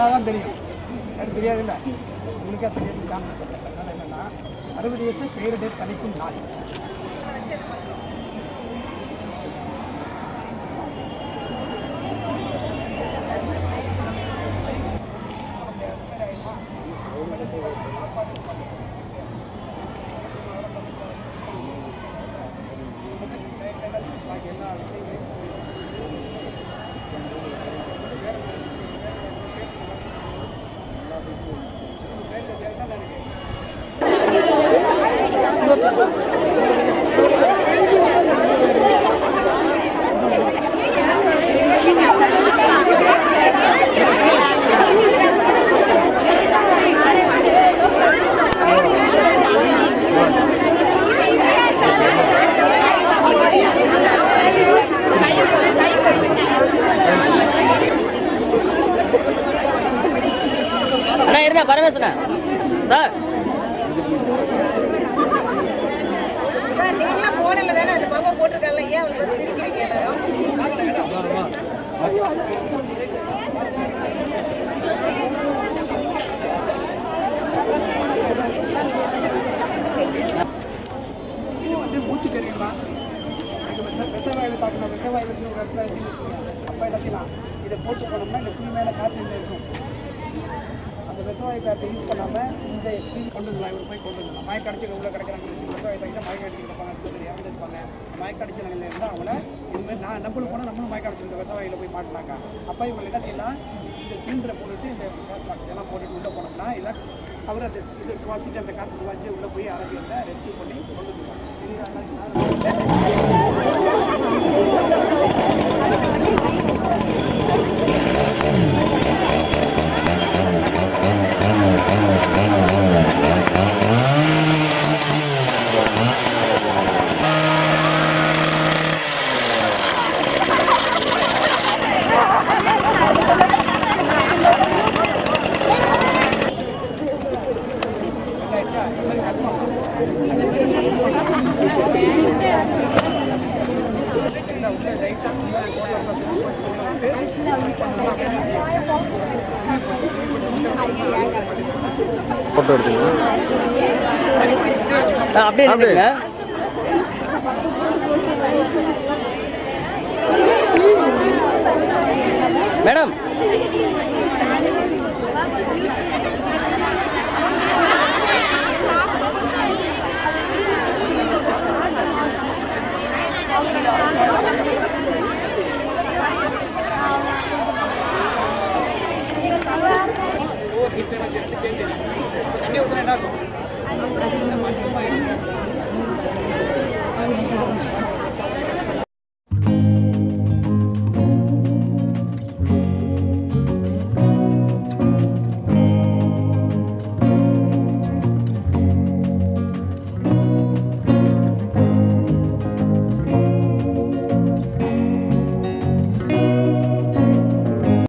சொன்னால் தான் தெரியும் எனக்கு தெரியாது இல்லை உங்களுக்கே தெரியாது சான்ஸ் அதனால் என்னென்னா சர்வதேச பேரிடர் தணிக்கும் நாள் அண்ணா இருங்க பரமேஸ்வரன் சார் நீங்களும் போடல தானே அந்த பாப்பா போட்டிருக்காங்கல்ல ஏன் அவளுக்கு வந்து சிரிக்கிறீங்க எல்லாரும் இது வந்து மூச்சு தெரியுமா இது வந்து வெட்டவாயில் தாக்கணும் வெட்டவாயில் ஒரு இடத்துல இருக்குன்னு வச்சுக்கோங்க. அப்போ என்ன செய்யலாம் இதை போட்டு போனோம்னா இந்த புளி மேலே காற்று இந்த இருக்கும் அந்த வெட்டவாய் காற்றை யூஸ் பண்ணாமல் இந்த புளி கொண்டு வரலாம் இவர் போய் கொண்டு வரலாம் மயக்கடிச்சு உள்ள கிடக்கிறாங்க வெட்டவாய் தாக்கிட்டு மயக்க அடிச்சுருப்பாங்க சொல்லி இறந்துருப்பாங்க மயக்கடிச்ச நிலையில் இருந்தால் அவங்கள இதுமாதிரி நான் நம்மளும் போனால் நம்மளும் மயக்க அடிச்சு இந்த வெட்டவாயில் போய் மாட்டினாக்கா அப்போ இவங்க என்ன செய்யலாம் இந்த சிலிண்டரை போட்டுட்டு இந்த பாக்ஸ் எல்லாம் போட்டுட்டு உள்ளே போனோம்னா இதை அவர் அந்த இதை சுவாசிட்டு அந்த காற்று சுவாசிச்சு உள்ளே போய் அரபியத்தை ரெஸ்கியூ பண்ணி கொண்டு வந்துருவாங்க ஃபோட்டோ எடுத்துங்க ஆ, அப்படியே நின்றுங்க மேடம் தண்ணி ஊற்றினா என்ன இருக்கும்